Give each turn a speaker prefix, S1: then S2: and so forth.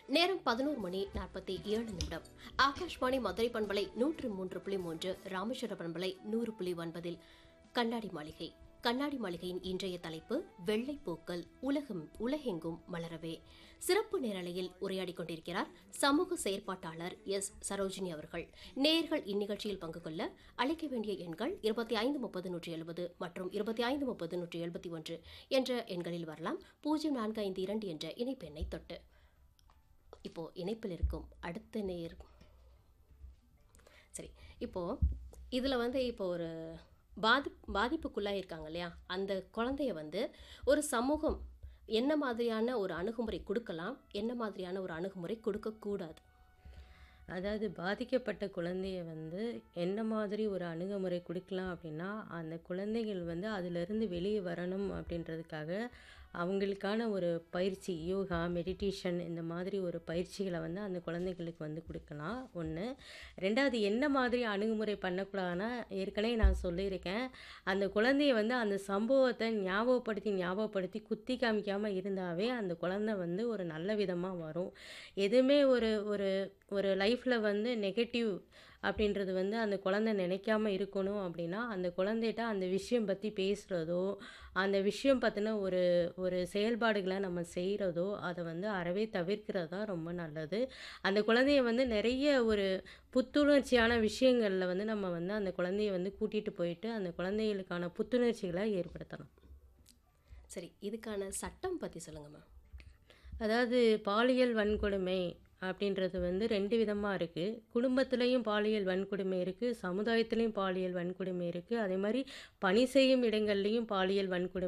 S1: நேரம் பதினோரு மணி நாற்பத்தி ஏழு நிமிடம் ஆகாஷ்வாணி மதுரை பண்பலை நூற்று மூன்று புள்ளி மூன்று ராமேஸ்வர பண்பலை நூறு புள்ளி ஒன்பதில் கண்ணாடி மாளிகை கண்ணாடி மாளிகையின் இன்றைய தலைப்பு வெள்ளை பூக்கள் உலகம் உலகெங்கும் மலரவே சிறப்பு நேரலையில் உரையாடிக் கொண்டிருக்கிறார் சமூக செயற்பாட்டாளர் எஸ் சரோஜினி அவர்கள் நேயர்கள் இந்நிகழ்ச்சியில் பங்கு கொள்ள அழைக்க வேண்டிய எண்கள் இருபத்தி ஐந்து முப்பது நூற்றி எழுபது மற்றும் இருபத்தி ஐந்து முப்பது நூற்றி எழுபத்தி ஒன்று என்ற எண்களில் வரலாம் பூஜ்ஜியம் நான்கு ஐந்து இரண்டு என்ற இணைப்பெண்ணை தொட்டு இப்போ இணைப்பில் இருக்கும் அடுத்த நேர் சரி இப்போ இதில் வந்து இப்போ ஒரு பாதி பாதிப்புக்குள்ளாக இருக்காங்க இல்லையா அந்த குழந்தைய வந்து ஒரு சமூகம் என்ன மாதிரியான ஒரு அணுகுமுறை கொடுக்கலாம் என்ன மாதிரியான ஒரு அணுகுமுறை கொடுக்கக்கூடாது
S2: அதாவது பாதிக்கப்பட்ட குழந்தைய வந்து என்ன மாதிரி ஒரு அணுகுமுறை கொடுக்கலாம் அப்படின்னா அந்த குழந்தைகள் வந்து அதிலிருந்து வெளியே வரணும் அப்படின்றதுக்காக அவங்களுக்கான ஒரு பயிற்சி யோகா மெடிடேஷன் இந்த மாதிரி ஒரு பயிற்சிகளை வந்து அந்த குழந்தைகளுக்கு வந்து கொடுக்கலாம் ஒன்று ரெண்டாவது என்ன மாதிரி அணுகுமுறை பண்ணக்கூடாதுன்னா ஏற்கனவே நான் சொல்லியிருக்கேன் அந்த குழந்தைய வந்து அந்த சம்பவத்தை ஞாபகப்படுத்தி ஞாபகப்படுத்தி குத்தி காமிக்காமல் இருந்தாவே அந்த குழந்தை வந்து ஒரு நல்ல விதமாக வரும் எதுவுமே ஒரு ஒரு ஒரு லைஃப்பில் வந்து நெகட்டிவ் அப்படின்றது வந்து அந்த குழந்தை நினைக்காம இருக்கணும் அப்படின்னா அந்த குழந்தைகிட்ட அந்த விஷயம் பற்றி பேசுகிறதோ அந்த விஷயம் பற்றின ஒரு ஒரு செயல்பாடுகளை நம்ம செய்கிறதோ அதை வந்து அறவே தவிர்க்கிறது தான் ரொம்ப நல்லது அந்த குழந்தைய வந்து நிறைய ஒரு புத்துணர்ச்சியான விஷயங்களில் வந்து நம்ம வந்து அந்த குழந்தைய வந்து கூட்டிகிட்டு போயிட்டு அந்த குழந்தைகளுக்கான புத்துணர்ச்சிகளை ஏற்படுத்தலாம்
S1: சரி இதுக்கான சட்டம் பற்றி சொல்லுங்க மேம்
S2: அதாவது பாலியல் வன்கொடுமை அப்படின்றது வந்து ரெண்டு விதமாக இருக்குது குடும்பத்துலேயும் பாலியல் வன்கொடுமை இருக்குது சமுதாயத்துலேயும் பாலியல் வன்கொடுமை இருக்குது அதே மாதிரி பணி செய்யும் இடங்கள்லேயும் பாலியல் வன்கொடுமை